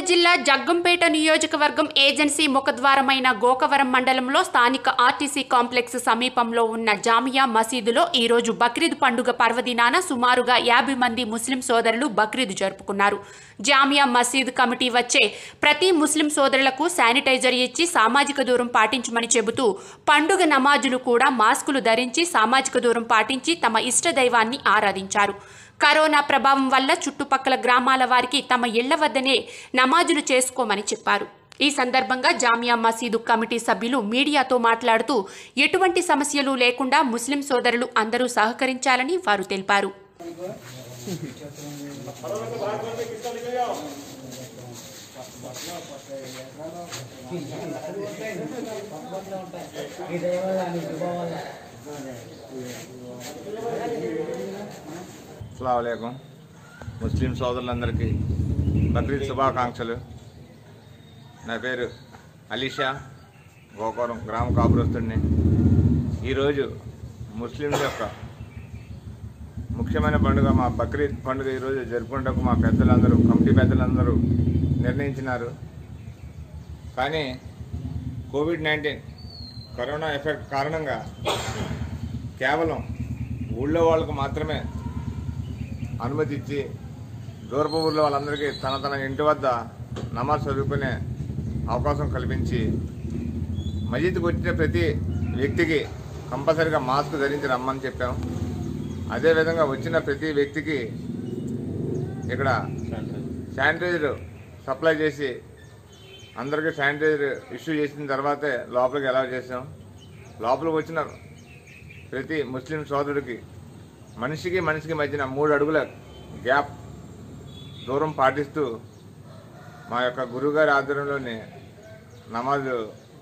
జిల్లా జగ్గంపేట నియోజకవర్గం ఏజెన్సీ ముఖద్వారమైన గోకవరం మండలంలో స్థానిక ఆర్టీసీ కాంప్లెక్స్ సమీపంలో ఉన్న జామియా మసీదులో ఈరోజు బక్రీద్ పండుగ పర్వదినాన సుమారుగా యాభై మంది ముస్లిం సోదరులు బక్రీద్ జరుపుకున్నారు జామియా మసీద్ కమిటీ వచ్చే ప్రతి ముస్లిం సోదరులకు శానిటైజర్ ఇచ్చి సామాజిక దూరం పాటించమని చెబుతూ పండుగ నమాజులు కూడా మాస్కులు ధరించి సామాజిక దూరం పాటించి తమ ఇష్ట దైవాన్ని ఆరాధించారు కరోనా ప్రభావం వల్ల చుట్టుపక్కల గ్రామాల వారికి తమ ఇళ్ల వద్దనే నమాజులు చేసుకోమని చెప్పారు ఈ సందర్భంగా జామియా మసీదు కమిటీ సభ్యులు మీడియాతో మాట్లాడుతూ ఎటువంటి సమస్యలు లేకుండా ముస్లిం సోదరులు అందరూ సహకరించాలని వారు తెలిపారు అస్సలం ముస్లిం సోదరులందరికీ బక్రీద్ శుభాకాంక్షలు నా పేరు అలీషా గోకవరం గ్రామ కాపురస్తుడిని ఈరోజు ముస్లింల యొక్క ముఖ్యమైన పండుగ మా బక్రీద్ పండుగ ఈరోజు జరుపుకుంటకు మా పెద్దలందరూ కమిటీ పెద్దలందరూ నిర్ణయించినారు కానీ కోవిడ్ నైన్టీన్ కరోనా ఎఫెక్ట్ కారణంగా కేవలం ఊళ్ళో వాళ్ళకు మాత్రమే అనుమతి ఇచ్చి దూరపు ఊళ్ళో వాళ్ళందరికీ తన తన ఇంటి వద్ద నమాజ్ చదువుకునే అవకాశం కల్పించి మసీద్కి వచ్చిన ప్రతి వ్యక్తికి కంపల్సరిగా మాస్క్ ధరించి రమ్మని చెప్పాం అదేవిధంగా వచ్చిన ప్రతి వ్యక్తికి ఇక్కడ శానిటైజర్ సప్లై చేసి అందరికీ శానిటైజర్ ఇష్యూ చేసిన తర్వాతే లోపలికి అలౌ చేసాం లోపలికి వచ్చిన ప్రతి ముస్లిం సోదరుడికి మనిషికి మనిషికి మధ్యన మూడు అడుగుల గ్యాప్ దూరం పాటిస్తూ మా యొక్క గురువుగారి ఆధ్వర్యంలోని నమాజు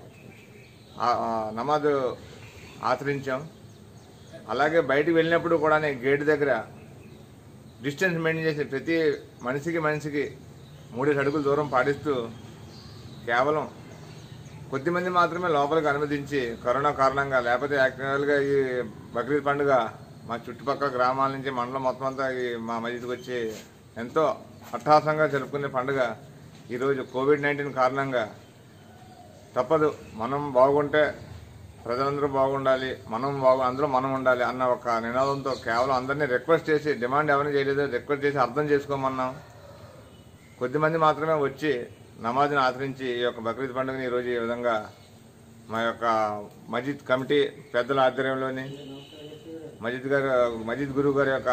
ఆ- ఆ నమాజు ఆచరించాం అలాగే బయటికి వెళ్ళినప్పుడు కూడా గేట్ దగ్గర డిస్టెన్స్ మెయింటైన్ చేసి ప్రతి మనిషికి మనిషికి మూడేసి అడుగుల దూరం పాటిస్తూ కేవలం కొద్దిమంది మాత్రమే లోపలికి అనుమతించి కరోనా కారణంగా లేకపోతే యాక్చువల్గా ఈ బక్రీద్ పండుగ మా చుట్టుపక్కల గ్రామాల నుంచి మండలం మొత్తం అంతా ఈ మా మసీదుకి వచ్చి ఎంతో అట్టహాసంగా జరుపుకునే పండుగ ఈరోజు కోవిడ్ నైన్టీన్ కారణంగా తప్పదు మనం బాగుంటే ప్రజలందరూ బాగుండాలి మనం బాగు అందరూ మనం ఉండాలి అన్న ఒక నినాదంతో కేవలం అందరినీ రిక్వెస్ట్ చేసి డిమాండ్ ఎవరిని చేయలేదు రిక్వెస్ట్ చేసి అర్థం చేసుకోమన్నాం కొద్దిమంది మాత్రమే వచ్చి నమాజ్ని ఆచరించి ఈ యొక్క బక్రీద్ పండుగని ఈరోజు ఈ విధంగా మా యొక్క మజీద్ కమిటీ పెద్దల ఆధ్వర్యంలోని మజీద్ గారు మజీద్ గురువు గారి యొక్క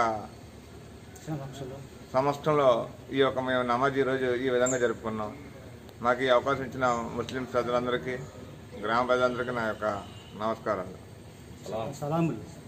సమక్షంలో ఈ యొక్క మేము నమాజ్ ఈరోజు ఈ విధంగా జరుపుకున్నాం మాకు ఈ అవకాశం ఇచ్చిన ముస్లిం ప్రజలందరికీ గ్రామ ప్రజలందరికీ నా యొక్క నమస్కారాలు సలాములు